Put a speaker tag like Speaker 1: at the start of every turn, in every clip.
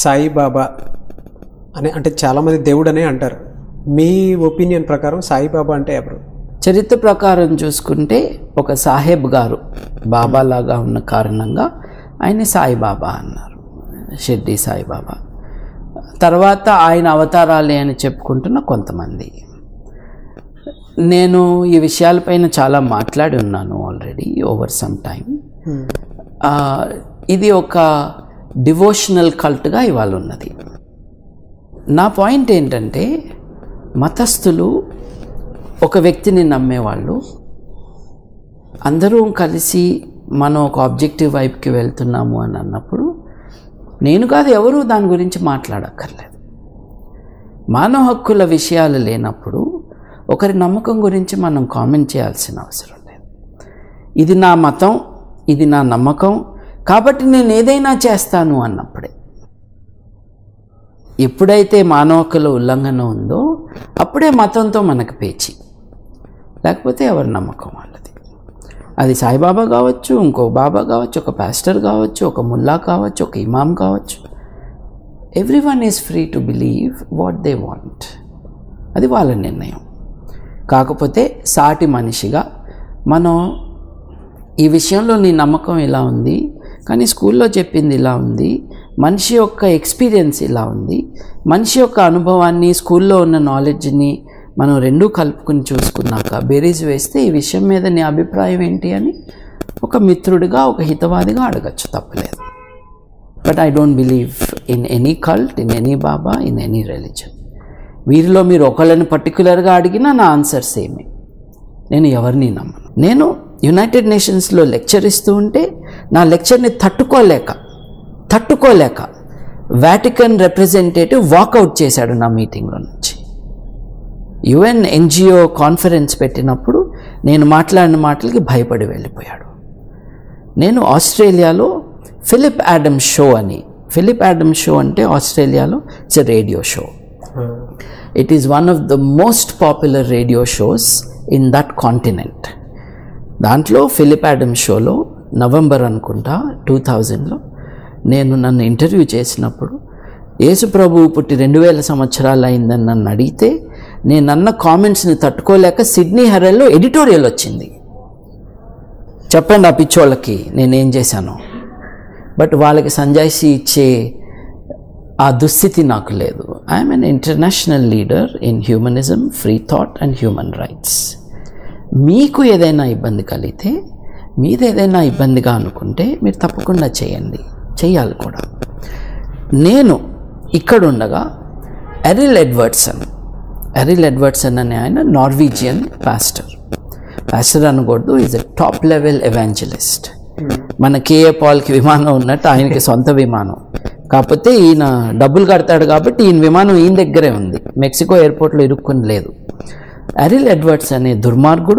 Speaker 1: సాయిబాబా అని అంటే చాలామంది దేవుడు అనే అంటారు మీ ఒపీనియన్ ప్రకారం సాయిబాబా అంటే ఎవరు
Speaker 2: చరిత్ర ప్రకారం చూసుకుంటే ఒక సాహెబ్ గారు బాబా లాగా ఉన్న కారణంగా ఆయన సాయిబాబా అన్నారు షిర్డి సాయిబాబా తర్వాత ఆయన అవతారాలే అని చెప్పుకుంటున్న కొంతమంది నేను ఈ విషయాలపైన చాలా మాట్లాడి ఉన్నాను ఆల్రెడీ ఓవర్ సమ్ టైం ఇది ఒక డివోషనల్ కల్ట్గా ఇవాళ ఉన్నది నా పాయింట్ ఏంటంటే మతస్థులు ఒక వ్యక్తిని నమ్మేవాళ్ళు అందరూ కలిసి మనం ఒక ఆబ్జెక్టివ్ వైపుకి వెళ్తున్నాము అని అన్నప్పుడు నేను కాదు ఎవరు దాని గురించి మాట్లాడక్కర్లేదు మానవ హక్కుల విషయాలు లేనప్పుడు ఒకరి నమ్మకం గురించి మనం కామెంట్ చేయాల్సిన అవసరం లేదు ఇది నా మతం ఇది నా నమ్మకం కాబట్టి నేను ఏదైనా చేస్తాను అన్నప్పుడే ఎప్పుడైతే మానవ హక్కుల ఉల్లంఘన ఉందో అప్పుడే మతంతో మనకు పేచి లేకపోతే ఎవరి నమ్మకం వాళ్ళది అది సాయిబాబా కావచ్చు ఇంకో బాబా కావచ్చు ఒక పాస్టర్ కావచ్చు ఒక ముల్లా కావచ్చు ఒక ఇమాం కావచ్చు everyone is free to believe what they want అది వాళ్ళ నిర్ణయం కాకపోతే సాటి మనిషిగా మనం ఈ విషయంలో నీ నమ్మకం ఇలా ఉంది కానీ స్కూల్లో చెప్పింది ఇలా ఉంది మనిషి యొక్క ఎక్స్పీరియన్స్ ఇలా ఉంది మనిషి యొక్క అనుభవాన్ని స్కూల్లో ఉన్న నాలెడ్జ్ని మనం రెండూ కలుపుకుని చూసుకున్నాక బేరీజ్ వేస్తే ఈ విషయం మీద నీ అభిప్రాయం ఏంటి అని ఒక మిత్రుడిగా ఒక హితవాదిగా అడగచ్చు తప్పలేదు but I don't believe in any cult in any baba in any religion వీరిలో మీరు ఒకళ్ళని పర్టికులర్గా అడిగినా నా ఆన్సర్ సేమే నేను ఎవరిని నమ్మను నేను యునైటెడ్ నేషన్స్లో లెక్చర్ ఇస్తూ ఉంటే నా లెక్చర్ని తట్టుకోలేక తట్టుకోలేక వాటికన్ రిప్రజెంటేటివ్ వాకౌట్ చేశాడు నా మీటింగ్లో నుంచి యుఎన్ ఎన్జిఓ కాన్ఫరెన్స్ పెట్టినప్పుడు నేను మాట్లాడిన మాటలకి భయపడి వెళ్ళిపోయాడు నేను ఆస్ట్రేలియాలో ఫిలిప్ యాడమ్ షో అని ఫిలిప్ యాడమ్ షో అంటే ఆస్ట్రేలియాలో it's a radio show it is one of the most popular radio shows in that continent దాంట్లో ఫిలిప్ యాడమ్ షోలో నవంబర్ అనుకుంటా టూ థౌజండ్లో నేను నన్ను ఇంటర్వ్యూ చేసినప్పుడు యేసు ప్రభువు పుట్టి రెండు వేల సంవత్సరాలు అయిందని నన్ను అడిగితే నేను అన్న కామెంట్స్ని తట్టుకోలేక సిడ్నీ హెరల్లో ఎడిటోరియల్ వచ్చింది చెప్పండి ఆ పిచ్చోళ్ళకి నేనేం చేశాను బట్ వాళ్ళకి సంజాయిషి ఇచ్చే ఆ దుస్థితి నాకు లేదు I'm an international leader in humanism free thought and human rights మీకు ఏదైనా ఇబ్బంది కలిగితే మీది ఏదైనా ఇబ్బందిగా అనుకుంటే మీరు తప్పకుండా చేయండి చేయాలి కూడా నేను ఇక్కడ ఉండగా ఎరిల్ ఎడ్వర్డ్సన్ ఎరిల్ ఎడ్వర్డ్సన్ అనే ఆయన నార్వీజియన్ పాస్టర్ పాస్టర్ అనకూడదు is a top level evangelist మన కేఏ పాల్కి విమానం ఉన్నట్టు ఆయనకి సొంత విమానం కాకపోతే ఈయన డబ్బులు కడతాడు కాబట్టి ఈయన విమానం ఈయన దగ్గరే ఉంది మెక్సికో ఎయిర్పోర్ట్లో ఇరుక్కుని లేదు అరిల్ ఎడ్వర్డ్స్ అనే దుర్మార్గుడు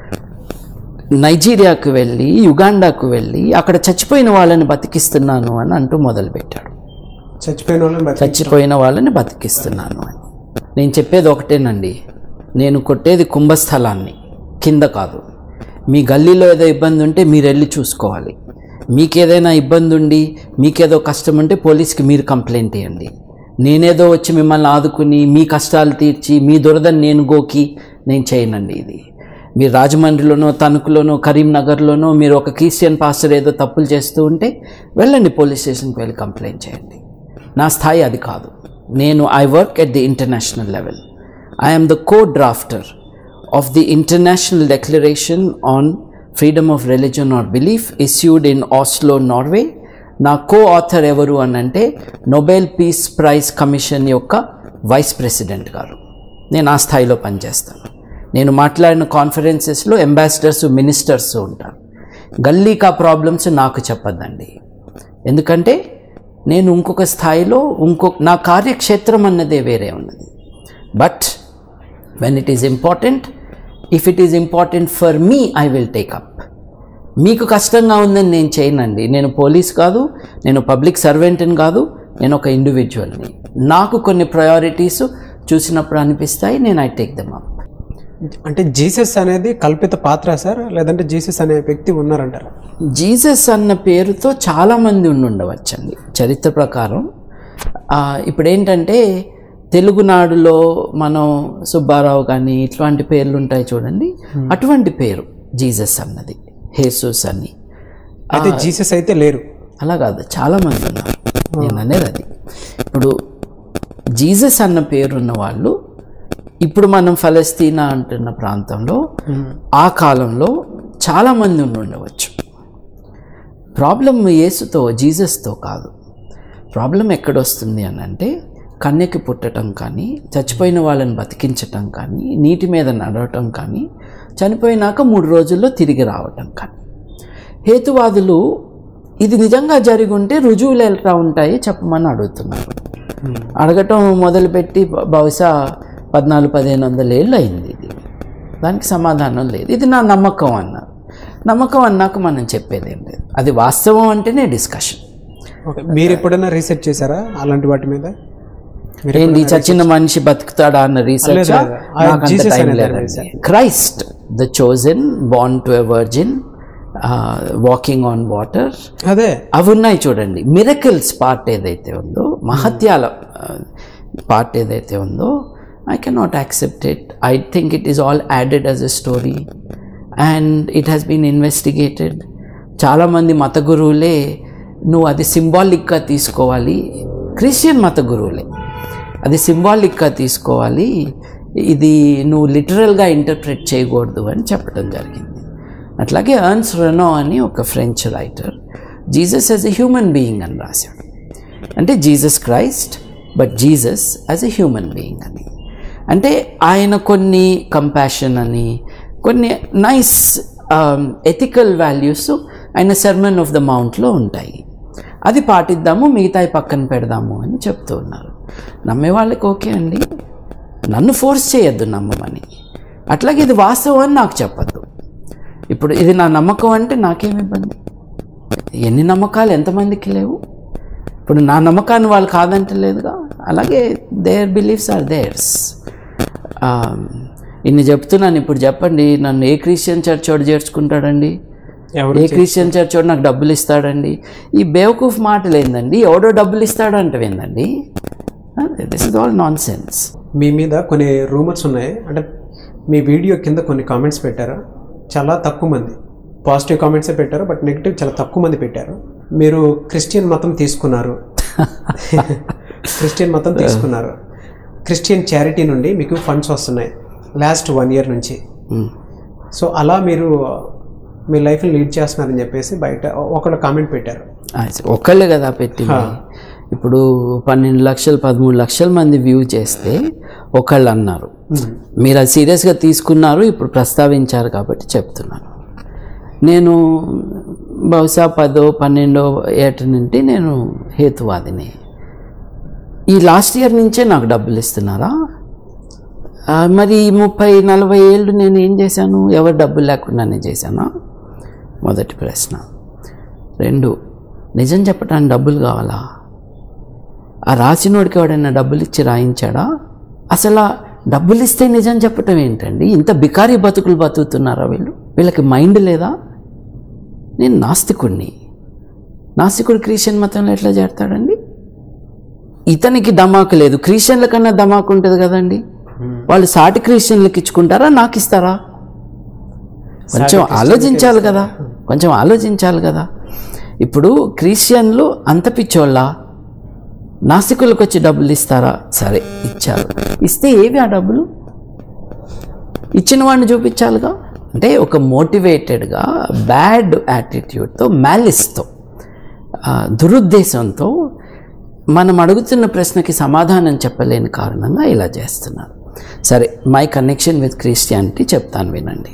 Speaker 2: నైజీరియాకు వెళ్ళి యుగాండాకు వెళ్ళి అక్కడ చచ్చిపోయిన వాళ్ళని బతికిస్తున్నాను అని అంటూ మొదలుపెట్టాడు
Speaker 1: చచ్చిపోయిన వాళ్ళని బతి-
Speaker 2: చచ్చిపోయిన వాళ్ళని బతికిస్తున్నాను అని నేను చెప్పేది ఒకటేనండి నేను కొట్టేది కుంభస్థలాన్ని కింద కాదు మీ గల్లీలో ఏదో ఇబ్బంది ఉంటే మీరు వెళ్ళి చూసుకోవాలి మీకేదైనా ఇబ్బంది ఉండి మీకేదో కష్టం ఉంటే పోలీస్కి మీరు కంప్లైంట్ ఇవ్వండి నేనేదో వచ్చి మిమ్మల్ని ఆదుకుని మీ కష్టాలు తీర్చి మీ దురదని నేను గోకి నేను చేయనండి ఇది మీరు రాజమండ్రిలోనో తణుకులోనో కరీంనగర్లోనో మీరు ఒక క్రిస్టియన్ పాస్టర్ ఏదో తప్పులు చేస్తూ ఉంటే వెళ్ళండి పోలీస్ స్టేషన్కి వెళ్ళి కంప్లైంట్ చేయండి నా స్థాయి అది కాదు నేను I work at the international level I'm the co drafter of the international declaration on freedom of religion or belief issued in Oslo Norway నా కో ఆథర్ ఎవరు అని అంటే నోబెల్ పీస్ ప్రైజ్ కమిషన్ యొక్క వైస్ ప్రెసిడెంట్ గారు నేను ఆ స్థాయిలో పనిచేస్తాను నేను మాట్లాడిన కాన్ఫరెన్సెస్లో అంబాసిడర్స్ మినిస్టర్స్ ఉంటారు గల్లీకా ప్రాబ్లమ్స్ నాకు చెప్పద్దండి ఎందుకంటే నేను ఇంకొక స్థాయిలో ఇంకొక నా కార్యక్షేత్రం అన్నదే వేరే ఉన్నది but when it is important if it is important for me I will take up మీకు కష్టంగా ఉందని నేను చేయనండి నేను పోలీస్ కాదు నేను పబ్లిక్ సర్వెంట్ని కాదు నేను ఒక ఇండివిజువల్ని నాకు కొన్ని ప్రయారిటీస్ చూసినప్పుడు అనిపిస్తాయి నేను ఐ టేక్ దెమ్ అప్
Speaker 1: అంటే జీసస్ అనేది కల్పిత పాత్ర సార్ లేదంటే జీసస్ అనే వ్యక్తి ఉన్నారంటారు
Speaker 2: జీసస్ అన్న పేరుతో చాలామంది ఉండి ఉండవచ్చండి చరిత్ర ప్రకారం ఆ, ఇప్పుడు ఏంటంటే తెలుగునాడులో మనం సుబ్బారావు కానీ ఇట్లాంటి పేర్లు ఉంటాయి చూడండి అటువంటి పేరు జీసస్ అన్నది హేసూస్ అని
Speaker 1: అయితే జీసస్ అయితే లేరు
Speaker 2: అలా కాదు చాలామంది ఉన్నారు నేను అనేది అది ఇప్పుడు జీసస్ అన్న పేరున్న వాళ్ళు ఇప్పుడు మనం ఫలస్తీనా అంటున్న ప్రాంతంలో ఆ కాలంలో చాలామంది ఉండి ఉండవచ్చు ప్రాబ్లం యేసుతో జీసస్తో కాదు ప్రాబ్లం ఎక్కడొస్తుంది అని అంటే కన్యకి పుట్టడం కానీ చచ్చిపోయిన వాళ్ళని బతికించటం కానీ నీటి మీద నడవటం కానీ చనిపోయినాక మూడు రోజుల్లో తిరిగి రావటం కానీ హేతువాదులు ఇది నిజంగా జరిగి ఉంటే రుజువులు ఎలా ఉంటాయి చెప్పమని అడుగుతున్నారు అడగటం మొదలుపెట్టి బ- బహుశా పద్నాలుగు పదిహేను వందల ఏళ్ళు అయింది ఇది దానికి సమాధానం లేదు ఇది నా నమ్మకం అన్నారు నమ్మకం అన్నాక మనం చెప్పేదేం లేదు అది వాస్తవం అంటేనే డిస్కషన్
Speaker 1: ఓకే మీరు ఎప్పుడైనా రీసెర్చ్ చేశారా అలాంటి వాటి మీద మీరు
Speaker 2: ఏంటి చచ్చిన మనిషి బతుకుతాడా అన్న రీసెర్చ్
Speaker 1: లేదు, లేదు. ఆ Jesus
Speaker 2: టైం
Speaker 1: అనేది
Speaker 2: లేదండి Christ the chosen born to a virgin walking on water
Speaker 1: అదే
Speaker 2: అవి ఉన్నాయి చూడండి మిరకల్స్ పార్ట్ ఏదైతే ఉందో మహత్యాల పార్ట్ ఏదైతే ఉందో I cannot accept it I think it is all added as a story and it has been investigated చాలామంది మత గురువులే నువ్వు అది సింబాలిక్గా తీసుకోవాలి క్రిస్టియన్ మత గురువులే అది సింబాలిక్గా తీసుకోవాలి ఇది నువ్వు లిటరల్గా ఇంటర్ప్రిట్ చేయకూడదు అని చెప్పడం జరిగింది అట్లాగే అర్న్స్ రెనో అని ఒక French writer Jesus as a human being అని రాశాడు అంటే Jesus Christ but Jesus as a human being అని అంటే ఆయన కొన్ని కంపాషన్ అని కొన్ని నైస్ ఎథికల్ వాల్యూస్ ఆయన సెర్మన్ ఆఫ్ ద మౌంట్లో ఉంటాయి అది పాటిద్దాము మిగతాయి పక్కన పెడదాము అని చెప్తూ ఉన్నారు నమ్మే వాళ్ళకి ఓకే అండి నన్ను ఫోర్స్ చేయొద్దు నమ్మమని అట్లాగే ఇది వాస్తవం అని నాకు చెప్పద్దు ఇప్పుడు ఇది నా నమ్మకం అంటే నాకేం ఇబ్బంది ఎన్ని నమ్మకాలు ఎంతమందికి లేవు ఇప్పుడు నా నమ్మకాన్ని వాళ్ళు కాదంటలేదుగా అలాగే దేర్ బిలీఫ్స్ ఆర్ దేర్స్ ఇన్ని చెప్తున్నాను ఇప్పుడు చెప్పండి నన్ను ఏ క్రిస్టియన్ చర్చ్ వాడు చేర్చుకుంటాడండి
Speaker 1: ఎవరు
Speaker 2: ఏ క్రిస్టియన్ చర్చ్ వాడు నాకు డబ్బులు ఇస్తాడండి ఈ బేవకూఫ్ మాటలు ఏందండి ఎవడో డబ్బులు ఇస్తాడు అంటే ఏందండి this is all nonsense
Speaker 1: మీ మీద కొన్ని రూమర్స్ ఉన్నాయి అంటే మీ వీడియో కింద కొన్ని కామెంట్స్ పెట్టారు చాలా తక్కువ మంది పాజిటివ్ కామెంట్సే పెట్టారు బట్ నెగిటివ్ చాలా తక్కువ మంది పెట్టారు మీరు క్రిస్టియన్ మతం తీసుకున్నారు క్రిస్టియన్ మతం తీసుకున్నారు క్రిస్టియన్ చారిటీ నుండి మీకు ఫండ్స్ వస్తున్నాయి లాస్ట్ వన్ ఇయర్ నుంచి సో అలా మీరు మీ లైఫ్ని లీడ్ చేస్తున్నారని చెప్పేసి బయట ఒకళ్ళు కామెంట్ పెట్టారు
Speaker 2: ఒక్కళ్ళే కదా పెట్టింది ఇప్పుడు పన్నెండు లక్షలు పదమూడు లక్షల మంది వ్యూ చేస్తే ఒకళ్ళు అన్నారు మీరు అది సీరియస్గా తీసుకున్నారు ఇప్పుడు ప్రస్తావించారు కాబట్టి చెప్తున్నాను నేను బహుశా పదో పన్నెండో ఏట నుండి నేను హేతువాదిని ఈ లాస్ట్ ఇయర్ నుంచే నాకు డబ్బులు ఇస్తున్నారా ఆ, మరి ఈ ముప్పై నలభై ఏళ్ళు నేను ఏం చేశాను ఎవరు డబ్బులు లేకుండానే చేశానా మొదటి ప్రశ్న రెండు నిజం చెప్పడానికి డబ్బులు కావాలా ఆ రాసినోడికి ఎవడైనా డబ్బులు ఇచ్చి రాయించాడా అసలు ఆ డబ్బులు ఇస్తే నిజం చెప్పటం ఏంటండి ఇంత బికారీ బతుకులు బతుకుతున్నారా వీళ్ళు వీళ్ళకి మైండ్ లేదా నేను నాస్తికుడిని నాస్తికుడు క్రిస్టియన్ మతంలో ఎట్లా చేరతాడండి ఇతనికి దమాకు లేదు క్రిస్టియన్ల కన్నా దమాకు ఉంటుంది కదండి వాళ్ళు సాటి క్రిస్టియన్లకు ఇచ్చుకుంటారా నాకు ఇస్తారా కొంచెం ఆలోచించాలి కదా కొంచెం ఆలోచించాలి కదా ఇప్పుడు క్రిస్టియన్లు అంత పిచ్చోళ్ళ నాస్తికులకు వచ్చి డబ్బులు ఇస్తారా సరే ఇచ్చారు ఇస్తే ఏవి ఆ డబ్బులు ఇచ్చిన వాడిని చూపించాలిగా అంటే ఒక మోటివేటెడ్గా బ్యాడ్ యాటిట్యూడ్తో మ్యాలిస్తో దురుద్దేశంతో మనం అడుగుతున్న ప్రశ్నకి సమాధానం చెప్పలేని కారణంగా ఇలా చేస్తున్నారు సరే మై కనెక్షన్ విత్ క్రిస్టియానిటీ చెప్తాను వినండి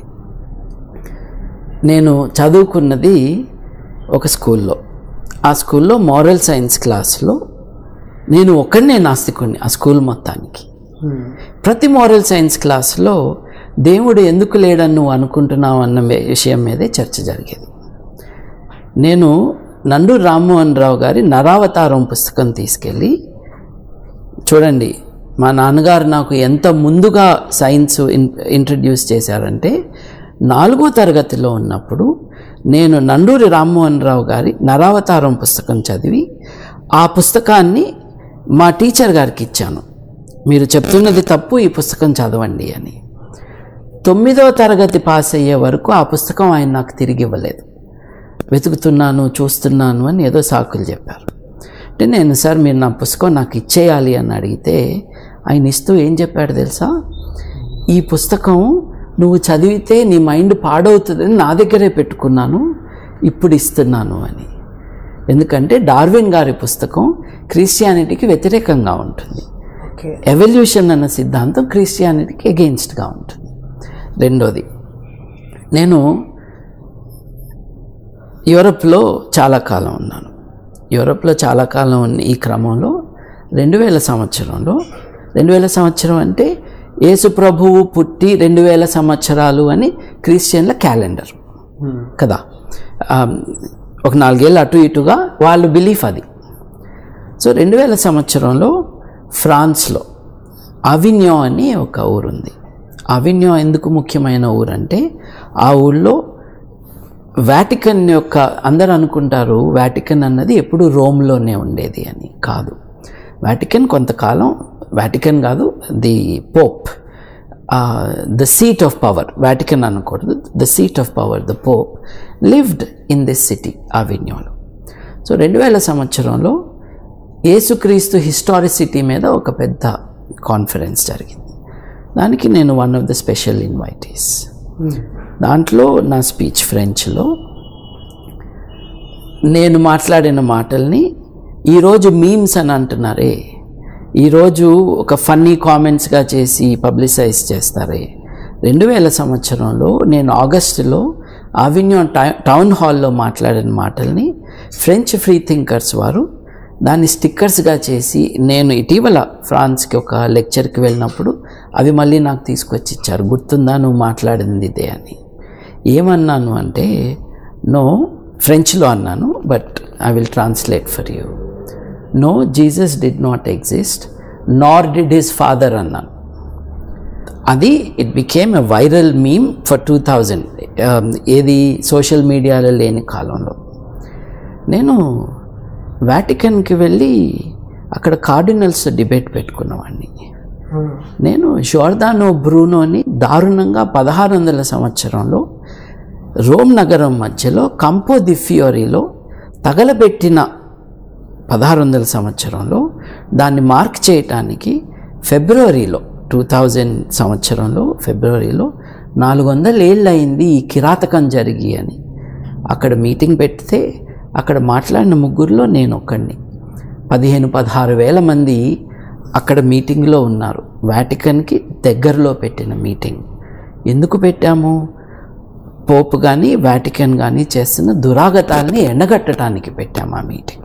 Speaker 2: నేను చదువుకున్నది ఒక స్కూల్లో ఆ స్కూల్లో మారల్ సైన్స్ క్లాస్లో నేను ఒక్కడనే నాస్తికుడిని ఆ స్కూల్ మొత్తానికి ప్రతి మారల్ సైన్స్ క్లాస్లో దేవుడు ఎందుకు లేడని నువ్వు అనుకుంటున్నావు అన్న మే- విషయం మీదే చర్చ జరిగేది నేను నండు రామ్మోహన్ రావు గారి నరావతారం పుస్తకం తీసుకెళ్ళి చూడండి మా నాన్నగారు నాకు ఎంత ముందుగా సైన్స్ ఇన్ ఇంట్రడ్యూస్ చేశారంటే నాలుగో తరగతిలో ఉన్నప్పుడు నేను నండూరి రామ్మోహన్ రావు గారి నరావతారం పుస్తకం చదివి ఆ పుస్తకాన్ని మా టీచర్ గారికి ఇచ్చాను మీరు చెప్తున్నది తప్పు ఈ పుస్తకం చదవండి అని తొమ్మిదో తరగతి పాస్ అయ్యే వరకు ఆ పుస్తకం ఆయన నాకు తిరిగి ఇవ్వలేదు వెతుకుతున్నాను చూస్తున్నాను అని ఏదో సాకులు చెప్పారు అంటే నేను సార్ మీరు నా పుస్తకం నాకు ఇచ్చేయాలి అని అడిగితే ఆయన ఇస్తూ ఏం చెప్పాడు తెలుసా ఈ పుస్తకం నువ్వు చదివితే నీ మైండ్ పాడవుతుందని నా దగ్గరే పెట్టుకున్నాను ఇప్పుడు ఇస్తున్నాను అని ఎందుకంటే డార్విన్ గారి పుస్తకం క్రిస్టియానిటీకి వ్యతిరేకంగా ఉంటుంది
Speaker 1: ఓకే
Speaker 2: ఎవల్యూషన్ అన్న సిద్ధాంతం క్రిస్టియానిటీకి అగెయిన్స్ట్గా ఉంటుంది రెండోది నేను యూరప్లో చాలా కాలం ఉన్నాను యూరప్లో చాలా కాలం ఉన్న ఈ క్రమంలో రెండు వేల సంవత్సరంలో రెండు వేల సంవత్సరం అంటే యేసు ప్రభువు పుట్టి రెండు వేల సంవత్సరాలు అని క్రిస్టియన్ల క్యాలెండర్ కదా ఆ, ఒక నాలుగేళ్ళు అటు ఇటుగా వాళ్ళు బిలీఫ్ అది సో రెండు వేల సంవత్సరంలో ఫ్రాన్స్లో అవిన్యో అని ఒక ఊరుంది అవిన్యో ఎందుకు ముఖ్యమైన ఊరంటే ఆ ఊళ్ళో వాటికన్ యొక్క అందరు అనుకుంటారు వాటికన్ అన్నది ఎప్పుడు రోమ్లోనే ఉండేది అని కాదు వాటికన్ కొంతకాలం వాటికన్ కాదు the pope the seat of power Vatican అనకూడదు the seat of power the pope lived in this city అవిన్యోలో సో రెండు వేల సంవత్సరంలో యేసుక్రీస్తు హిస్టారిసిటీ మీద ఒక పెద్ద కాన్ఫరెన్స్ జరిగింది దానికి నేను one of the special invitees దాంట్లో నా స్పీచ్ ఫ్రెంచ్లో నేను మాట్లాడిన మాటల్ని ఈరోజు మీమ్స్ అని అంటున్నారే ఈరోజు ఒక ఫన్నీ కామెంట్స్గా చేసి పబ్లిసైజ్ చేస్తారే రెండు వేల సంవత్సరంలో నేను ఆగస్టులో ఆవిన్యో టౌన్ హాల్లో మాట్లాడిన మాటల్ని ఫ్రెంచ్ ఫ్రీ థింకర్స్ వారు దాన్ని స్టిక్కర్స్గా చేసి నేను ఇటీవల ఫ్రాన్స్కి ఒక లెక్చర్కి వెళ్ళినప్పుడు అవి మళ్ళీ నాకు తీసుకొచ్చి ఇచ్చారు గుర్తుందా నువ్వు మాట్లాడింది ఇదే అని ఏమన్నాను అంటే నో ఫ్రెంచ్లో అన్నాను but I will translate for you no Jesus did not exist nor did his father అన్నాను అది it became a viral meme for two thousand ఏది సోషల్ మీడియాలో లేని కాలంలో నేను వాటికన్కి వెళ్ళి అక్కడ కార్డినల్స్ డిబేట్ పెట్టుకున్నవాడిని నేను జోర్దానో బ్రూనోని దారుణంగా పదహారు వందల సంవత్సరంలో రోమ్ నగరం మధ్యలో కంపో ది ఫియోరీలో తగలబెట్టిన పదహారు వందల సంవత్సరంలో దాన్ని మార్క్ చేయటానికి ఫిబ్రవరిలో టూ థౌజండ్ సంవత్సరంలో ఫిబ్రవరిలో నాలుగు వందల ఏళ్ళు అయింది ఈ కిరాతకం జరిగి అని అక్కడ మీటింగ్ పెడితే అక్కడ మాట్లాడిన ముగ్గురులో నేను ఒక్కడిని పదిహేను పదహారు వేల మంది అక్కడ మీటింగ్లో ఉన్నారు వాటికన్కి దగ్గరలో పెట్టిన మీటింగ్ ఎందుకు పెట్టాము పోప్ కానీ వాటికన్ కానీ చేస్తున్న దురాగతాల్ని ఎండగట్టడానికి పెట్టాము ఆ మీటింగ్